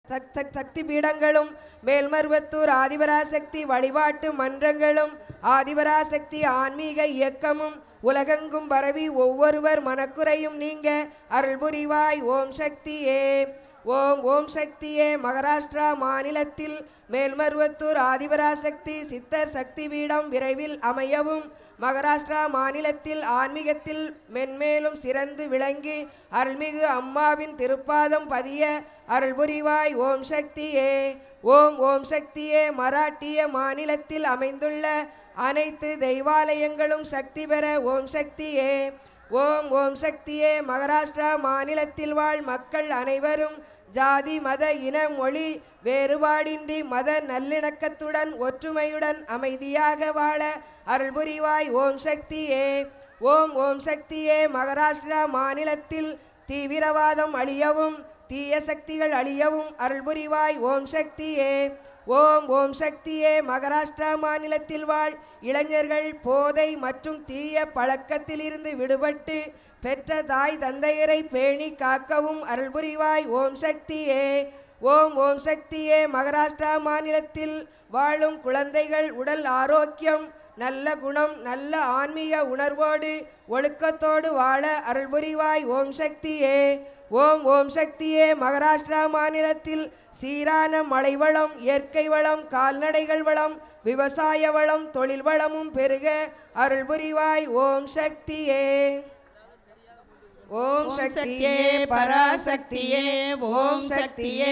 Chuck- சக்- சக்தி பீடங்களும் மேல்மருவத்தூர் ஆதிபராசக்தி வழிபாட்டு மன்றங்களும் ஆதிபராசக்தி ஆன்மீக இயக்கமும் உலகெங்கும் பரவி ஒவ்வொருவர் மனக்குறையும் நீங்க அருள் புரிவாய் ஓம் சக்தியே ஓம் ஓம் சக்தியே மகாராஷ்டிரா மாநிலத்தில் மேல்மருவத்தூர் ஆதிபராசக்தி சித்தர் சக்தி பீடம் விரைவில் அமையவும் மகாராஷ்டிரா மாநிலத்தில் ஆன்மீகத்தில் மென்மேலும் சிறந்து விளங்கி அருள்மிகு அம்மாவின் திருப்பாதம் பதிய அருள் புரிவாய் ஓம் சக்தியே ஓம் ஓம் சக்தியே மராட்டிய மாநிலத்தில் அமைந்துள்ள அனைத்து தெய்வாலயங்களும் சக்தி பெற ஓம் சக்தியே ஓம் ஓம் சக்தியே மகாராஷ்டிரா மாநிலத்தில் வாழ் மக்கள் அனைவரும் ஜாதி மத இன மொழி வேறுபாடின்றி மத நல்லிணக்கத்துடன் ஒற்றுமையுடன் அமைதியாக வாழ அருள் புரிவாய் ஓம் சக்தியே ஓம் ஓம் சக்தியே மகாராஷ்டிரா மாநிலத்தில் தீவிரவாதம் அழியவும் தீய சக்திகள் அழியவும் அருள் புரிவாய் ஓம் சக்தியே ஓம் ஓம் சக்தியே மகாராஷ்டிரா மாநிலத்தில் வாழ் இளைஞர்கள் போதை மற்றும் தீய பழக்கத்திலிருந்து விடுபட்டு பெற்ற தாய் தந்தையரை பேணி காக்கவும் அருள் புரிவாய் ஓம் சக்தியே ஓம் ஓம் சக்தியே மகாராஷ்டிரா மாநிலத்தில் வாழும் குழந்தைகள் உடல் ஆரோக்கியம் நல்ல குணம் நல்ல ஆன்மீக உணர்வோடு ஒழுக்கத்தோடு வாழ அருள் புரிவாய் ஓம் சக்தியே ஓம் ஓம் சக்தியே மகாராஷ்டிரா மாநிலத்தில் சீரான மழை வளம் இயற்கை வளம் கால்நடைகள் வளம் விவசாய வளம் தொழில் வளமும் பெருக அருள் புரிவாய் ஓம் சக்தியே ஓம் சக்தியே பராசக்தியே ஓம் சக்தியே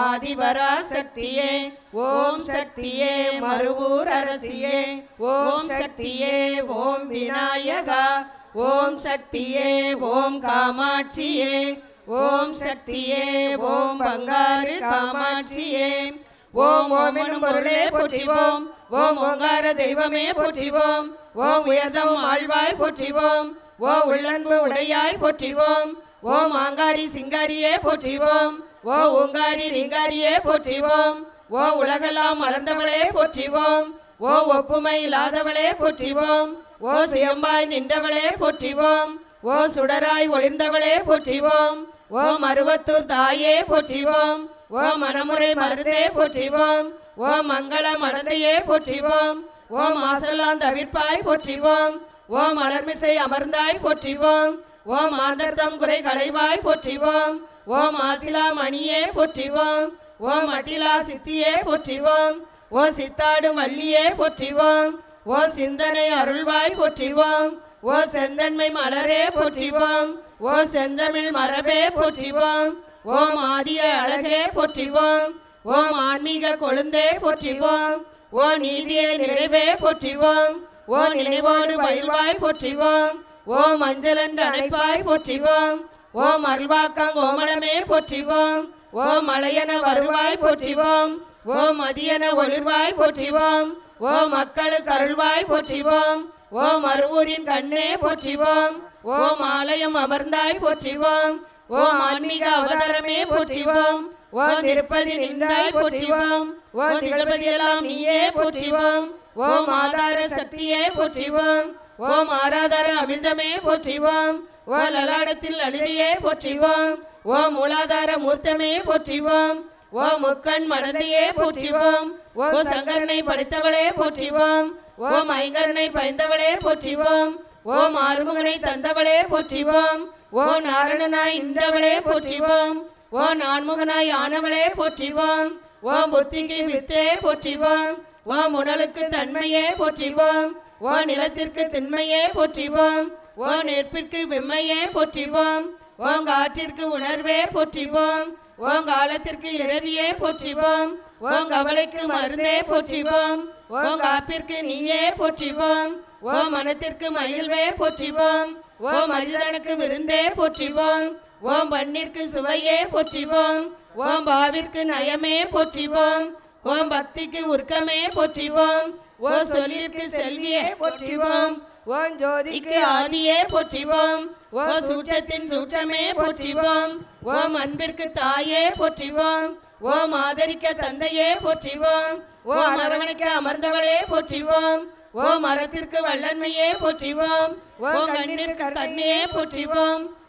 ஆதிபராசக்தியே ஓம் சக்தியே மறுவூர் அரசியே ஓம் சக்தியே ஓம் விநாயகா ஓம் சக்தியே ஓம் காமாட்சியே ஓம் சக்தியே ஓம் பங்காரு காமாட்சியே ஓம் ஓம் எனும் பொருளே போற்றிவோம் ஓம் ஓங்கார தெய்வமே போற்றிவோம் ஓம் உயர்தம் ஆழ்வாய் போற்றிவோம் ஓ உள்ளன்பு உடையாய் போற்றிவோம் ஓம் ஆங்காரி சிங்காரியே போற்றிவோம் ஓ ஓங்காரி ரிங்காரியே போற்றிவோம் ஓ உலகெல்லாம் மலர்ந்தவளே போற்றிவோம் ஓ ஒப்புமை இல்லாதவளே போற்றிவோம் ஓ சுயம்பாய் நின்றவளே போற்றிவோம் ஓ சுடராய் ஒளிர்ந்தவளே போற்றிவோம் ஓ மருவத்தூர் தாயே போற்றிவோம் ஓ மனமுறை மருதே போற்றிவோம் ஓ மங்கள மடந்தையே போற்றிவோம் ஓ மாசெல்லாம் தவிர்ப்பாய் போற்றிவோம் ஓ மலர்மிசை அமர்ந்தாய் போற்றிவோம் ஓ மாந்தர்தம் குறை களைவாய் போற்றிவோம் ஓ மாசிலா மணியே போற்றிவோம் ஓ மட்டிலா சித்தியே போற்றிவோம் ஓ சித்தாடு மல்லியே போற்றிவோம் ஓ சிந்தனை அருள்வாய் போற்றிவோம் ஓ செந்தன்மை மலரே போற்றிவோம் ஓ செந்தமிழ் மரபே போற்றிவோம் ஓம் ஆதிய அழகே போற்றிவோம் ஓம் ஆன்மீக கொழுந்தே போற்றிவோம் ஓ நீதியை நிறைவே போற்றிவோம் ஓ நினைவோடு பயில்வாய் போற்றிவோம் ஓ மஞ்சளென்று அழைப்பாய் போற்றிவோம் ஓ மருள்வாக்கம் ஓமளமே போற்றிவோம் ஓ மலையென வருவாய் போற்றிவோம் ஓ மதியென ஒளிர்வாய் போற்றிவோம் ஓ மக்களுக்கு அருள்வாய் போற்றிவோம் ஓ மறுவூரின் கண்ணே போற்றிவோம் ஓம் ஆலயம் அமர்ந்தாய் போற்றிவோம் ஓம் ஆன்மீக அவதாரமே போற்றிவோம் ஓ திருப்பதி நின்றாய் போற்றிவோம் ஓ திகழ்பதி எல்லாம் நீயே போற்றிவோம் ஓம் ஆதார சக்தியே போற்றிவோம் ஓம் ஆராதார அமிர்தமே போற்றிவோம் ஓ லலாடத்தில் லலிதையே போற்றிவோம் ஓ மூலாதார மூர்த்தமே போற்றிவோம் ஓ முக்கண் மனதையே போற்றிவோம் ஓ சங்கரனை படைத்தவளே போற்றிவோம் ஓம் ஐங்கரனை பயந்தவளே போற்றிவோம் ஓம் ஆறுமுகனை தந்தவளே போற்றிவோம் ஓ நாரணனாய் இன்றவளே போற்றிவோம் ஓ நான்முகனாய் ஆனவளே போற்றிவோம் ஓ புத்திக்கு வித்தே போற்றிவோம் ஓ முனலுக்கு தன்மையே போற்றிவோம் ஓ நிலத்திற்கு திண்மையே போற்றிவோம் ஓ நெற்பிற்கு வெம்மையே போற்றிவோம் ஓ காற்றிற்கு உணர்வே போற்றிவோம் ஓ காலத்திற்கு இரவியே போற்றிவோம் ஓ கவலைக்கு மருந்தே போற்றிவோம் ஓ காப்பிற்கு நீயே போற்றிவோம் ஓ மனத்திற்கு மகிழ்வே போற்றிவோம் ஓ மனிதனுக்கு விருந்தே போற்றிவோம் ஓம் பண்ணிற்கு சுவையே போற்றிவோம் ஓம் பாவிற்கு நயமே போற்றிவோம் ஓம் பக்திக்கு உருக்கமே போற்றிவோம் ஓ சொல்லிற்கு செல்வியே போற்றிவோம் ஓம் ஜோதிக்கு ஆதியே போற்றிவோம் ஓ சூற்றத்தின் சூற்றமே போற்றிவோம் ஓம் அன்பிற்கு தாயே போற்றிவோம் ஓம் ஆதரிக்க தந்தையே போற்றிவோம் ஓம் அரவணைக்க அமர்ந்தவளே போற்றிவோம் ஓ மரத்திற்கு வல்லன்மையே போற்றிவோம் ஓ கண்ணிற்கு கண்ணையே போற்றிவோம்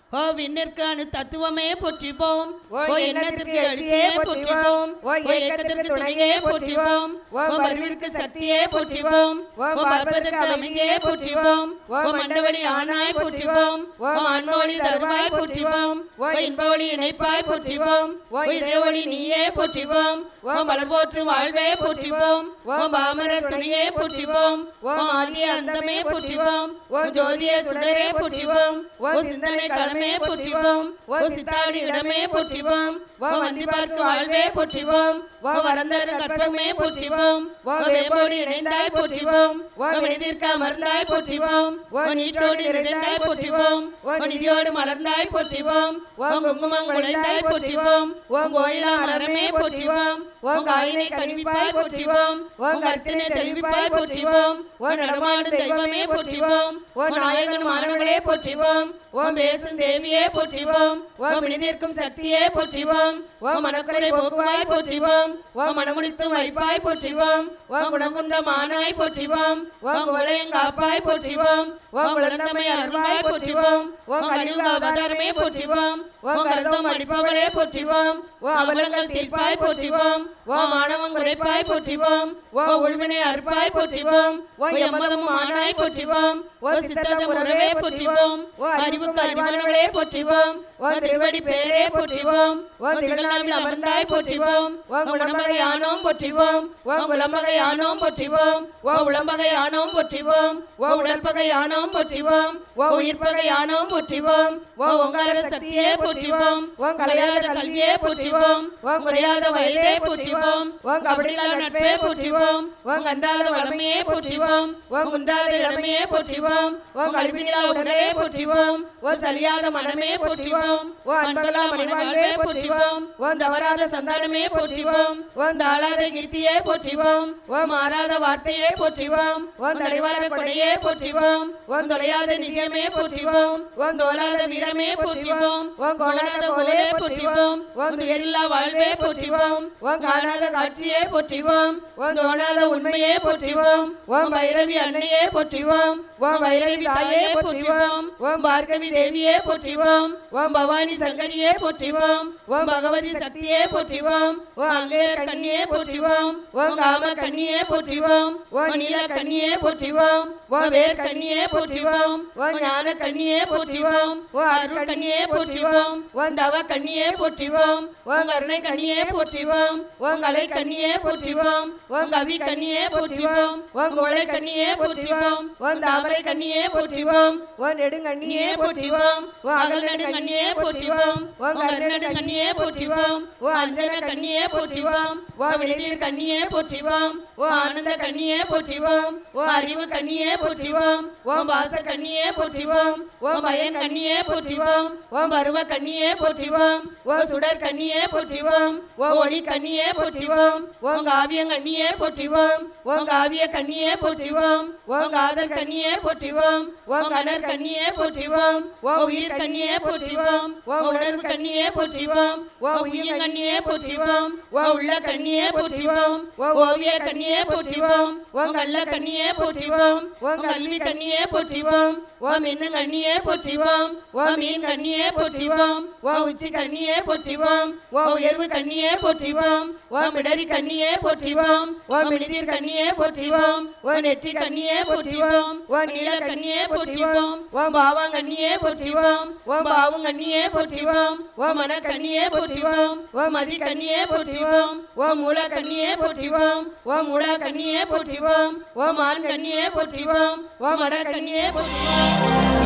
ஓ விண்ணிற்கு அணு தத்துவமே போற்றிப்போம் ஓ ஓ எண்ணத்திற்கு எண்ணத்திற்கு எழுச்சியே எழுச்சியே போற்றிவோம். போற்றிப்போம் ஓ ஓ இயக்கத்திற்கு இயக்கத்திற்கு துணையே துணையே போற்றிவோம். போற்றிப்போம் ஓ ஓ மருவிற்கு சக்தியே போற்றிப்போம் ஓ ஓ பார்ப்பதற்கு அமைதியே போற்றிப்போம் ஓ மண்டவழி ஆனாய் போற்றிப்போம் ஓ ஆன்மொழி தருவாய் போற்றிப்போம் ஓ இன்பவழி இணைப்பாய் போற்றிப்போம் ஓ இதயவழி நீயே போற்றிப்போம் ஓ மலர் போற்றும் வாழ்வே போற்றிப்போம் ஓ பாமரர் துணையே போற்றிப்போம் ஓ ஆதிய அந்தமே போற்றிப்போம் ஓ ஜோதிய சுடரே போற்றிப்போம் ஓ சிந்தனை களமே போற்றிப்போம் ஓ சித்தாடி இடமே போற்றிப்போம் ஓ வந்தி பார்த்து வாழ்வே போற்றிப்போம் ஓ வரந்தரு கற்பமே போற்றிப்போம் ஓ வேம்போடு இணைந்தாய் போற்றிப்போம் ஓ வினைதீர்க்க அமர்ந்தாய் போற்றிப்போம் ஓ நீற்றோடு நிறைந்தாய் போற்றிப்போம் ஓ நிதியோடு மலர்ந்தாய் போற்றிப்போம் ஓ குங்குமம் குழைந்தாய் போற்றிப்போம் ஓ கோயிலா மரமே போற்றிப்போம் ஓ காயினை கழுவிப்பாய் போற்றிப்போம் ஓ கருத்தினை தெளிவிப்பாய் போற்றிப்போம் ஓ நடமாடு தெய்வமே போற்றிப்போம் ஓ நாயகன் மாணவனே போற்றிப்போம் ஓ பேசும் தேவியே போற்றிப்போம் ஓ வினிதீர்க்கும் சக்தியே போற்றிப்போம் ஓ மனக்குறை போக்குவாய் போற்றிப்போம் ஓ மனமுடித்தும் வைப்பாய் போற்றிப்போம் ஓ குணகுன்ற மானாய் போற்றிப்போம் ஓ குவளையங்காப்பாய் போற்றிப்போம் ஓ குழந்தமை அருள்வாய் போற்றிப்போம் ஓ கலியுக அவதாரமே போற்றிப்போம் ஓ கருதம் அடிப்பவளே போற்றிப்போம் ஓ அவலங்கள் தீர்ப்பாய் போற்றிப்போம் ஓ மாணவம் குறைப்பாய் போற்றிப்போம் ஓ உள்வினை அறுப்பாய் போற்றிப்போம் ஓ எம்மதமும் ஆனாய் போற்றிப்போம் ஓ சித்ததம் உறவே போற்றிப்போம் ஓ அறிவுக்கு அறிவானவளே போற்றிப்போம் ஓ திருவடி பேரே போற்றிப்போம் ஓ திகழ்நாவில் அமர்ந்தாய் போற்றிப்போம் ஓ குணமகை ஆனோம் போற்றிப்போம் ஓ குலமகை ஆனோம் போற்றிப்போம் ஓ உளம்பகை ஆனோம் போற்றிப்போம் ஓ உடற்பகை ஆனோம் போற்றிப்போம் ஓ உயிர்ப்பகை ஆனோம் போற்றிப்போம் ஓ ஓங்கார சக்தியே போற்றிப்போம் ஓ கலையாத கல்வியே போற்றிப்போம் ஓ குறையாத வயதே போற்றிப்போம் ஓ கபடிலா நட்பே போற்றிப்போம் ஓ கண்டாத வளமையே போற்றிப்போம் ஓ குன்றாத இளமையே போற்றிப்போம் ஓ கல்வியிலா உடலே போற்றிப்போம் ஓ சலியாத மனமே போற்றிப்போம் ஓ அன்பலா மணிவாழ்வே போற்றிப்போம் ஓ தவறாத சந்தானமே போற்றிப்போம் ஓ தாளாத கீர்த்தியே போற்றிப்போம் ஓ மாறாத வார்த்தையே போற்றிப்போம் ஓ தடைவாத கொடையே போற்றிப்போம் ஓ தொலையாத நிதியமே போற்றிப்போம் ஓ தோலாத வீரமே போற்றிப்போம் ஓ கோணாத கோலே போற்றிப்போம் ஓ துயரில்லா வாழ்வே போற்றிப்போம் ஓ காணாத காட்சியே போற்றிப்போம் ஓ தோணாத உண்மையே போற்றிப்போம் ஓ பைரவி அன்னையே போற்றிப்போம் ஓ பைரவி தாயே போற்றிப்போம் ஓ பார்கவி தேவியே போற்றிப்போம் ஓ பவானி சங்கரியே போற்றிப்போம் ஓ பகவதி சக்தியே போற்றிப்போம் ஓ அங்கையர் கண்ணியே போற்றிப்போம் ஓ காம கண்ணியே போற்றிப்போம் ஓ நீல கண்ணியே போற்றிப்போம் ஓ வேர் கண்ணியே போற்றிப்போம் ஓ ஞான கண்ணியே போற்றிப்போம் ஓ அருள் கண்ணியே போற்றிப்போம் ஓ தவ கண்ணியே போற்றிப்போம் ஓ கருணை கண்ணியே போற்றிப்போம் ஓ கலை கண்ணியே போற்றிப்போம் ஓ கவி கண்ணியே போற்றிப்போம் ஓ கோளை கண்ணியே போற்றிப்போம் ஓ தாமரை கண்ணியே போற்றிப்போம் ஓ நெடுங்கண்ணியே கண்ணியே போற்றிவோம் ஓ அகல் நடு கண்ணியே போற்றிவோம் ஓ கருநடு கண்ணியே போற்றிவோம் ஓ அஞ்சன கண்ணியே போற்றிவோம் ஓ விளைநீர் கண்ணியே போற்றிவோம் ஓ ஆனந்த கண்ணியே போற்றிவோம் ஓ அறிவு கண்ணியே போற்றிவோம் ஓ பாச கண்ணியே போற்றிவோம் ஓ பயன் கண்ணியே போற்றிவோம் ஓ பருவ கண்ணியே போற்றிவோம் ஓ சுடர் கண்ணியே போற்றிவோம் ஓ ஒளி கண்ணியே போற்றிவோம் ஓ காவியம் கண்ணியே போற்றிவோம் ஓ காவிய கண்ணியே போற்றிவோம் ஓ காதல் கண்ணியே போற்றிவோம் ஓ கணர் கண்ணியே போற்றிவோம் ஓ உயிர் கண்ணியே போற்றிவோம் ஓ உணர்வு கண்ணியே போற்றிவோம் ஓ உயிர் கண்ணியே போற்றிவோம் ஓ உள்ள கண்ணியே போற்றிவோம் ஓ ஓவிய கண்ணியே போற்றிவோம் ஓ கள்ள கண்ணியே போற்றிவோம் ஓ கல்வி கண்ணியே போற்றிவோம் ஓ மின்னு கண்ணியே போற்றிவோம் ஓ மீன் கண்ணியே போற்றிவோம் ஓ உச்சி கண்ணியே போற்றிவோம் ஓ உயர்வு கண்ணியே போற்றிவோம் ஓ மிடரி கண்ணியே போற்றிவோம் ஓ மினிதிர் கண்ணியே போற்றிவோம் ஓ நெற்றி கண்ணியே போற்றிவோம் ஓ நீல கண்ணியே போற்றிவோம் ஓ பாவாங்கண்ணியே போற்றிவோம் ஓ பாவுங்கண்ணியே போற்றிவோம் ஓ மன கண்ணியே போற்றிவோம் ஓ மதி கண்ணியே போற்றிவோம் ஓ மூல கண்ணியே போற்றிவோம் ஓ மூலா கண்ணியே போற்றிவோம் ஓ மான் கண்ணியே போற்றிவோம் ஓ மட கண்ணியே போற்றிவோம்